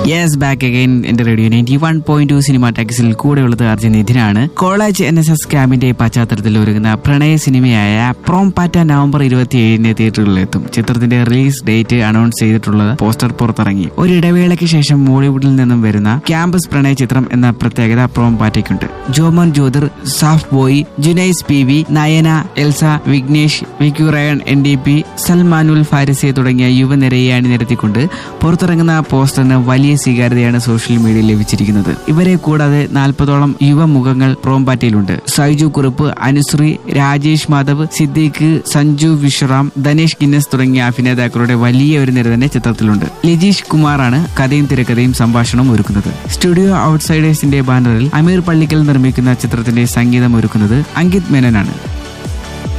yes back again എന്റെ radio ninety one point two cinema ടാക്സിൽ കൂടെയുള്ളത് അർജുൻ നിധിനാണ് കോളേജ് എൻ എസ് എസ് ക്യാമ്പിന്റെ പശ്ചാത്തലത്തിൽ ഒരുങ്ങുന്ന പ്രണയ സിനിമയായ പ്രോം പാറ്റ നവംബർ ഇരുപത്തി ഏഴിന് തിയേറ്ററുകളിലെത്തും ചിത്രത്തിന്റെ റിലീസ് ഡേറ്റ് അനൗൺസ് ചെയ്തിട്ടുള്ളത് പോസ്റ്റർ പുറത്തിറങ്ങി ഒരു ഇടവേളയ്ക്ക് ശേഷം മോളിവുഡിൽ നിന്നും വരുന്ന ക്യാമ്പസ് പ്രണയ ചിത്രം എന്ന പ്രത്യേകത പ്രോം പാറ്റയ്ക്കുണ്ട് ജോമോൻ ജ്യോതിർ സാഫ് ബോയ് ജുനൈസ് പി വി നയന എൽസ വിഘ്നേഷ് വിക്യുറയൺ എൻ ഡി പി സൽമാനുൽ ഫാരിസെ തുടങ്ങിയ യുവനിരയെ അണിനിരത്തിക്കൊണ്ട് പുറത്തിറങ്ങുന്ന പോസ്റ്ററിന് വലിയ സ്വീകാര്യതയാണ് സോഷ്യൽ മീഡിയയിൽ ലഭിച്ചിരിക്കുന്നത് ഇവരെ കൂടാതെ നാൽപ്പതോളം യുവമുഖങ്ങൾ പ്രോംപാറ്റയിലുണ്ട് സൈജു കുറുപ്പ് അനുശ്രീ രാജേഷ് മാധവ് സിദ്ദീഖ് സഞ്ജു വിശ്രാം ധനേഷ് ഗിന്നസ് തുടങ്ങിയ അഭിനേതാക്കളുടെ വലിയ ഒരു നിര തന്നെ ചിത്രത്തിലുണ്ട് ലജീഷ് കുമാറാണ് കഥയും തിരക്കഥയും സംഭാഷണവും ഒരുക്കുന്നത് സ്റ്റുഡിയോ ഔട്ട്സൈഡേഴ്സിന്റെ ബാനറിൽ അമീർ പള്ളിക്കൽ നിർമ്മിക്കുന്ന ചിത്രത്തിന്റെ സംഗീതം ഒരുക്കുന്നത് അങ്കിത് മേനനാണ്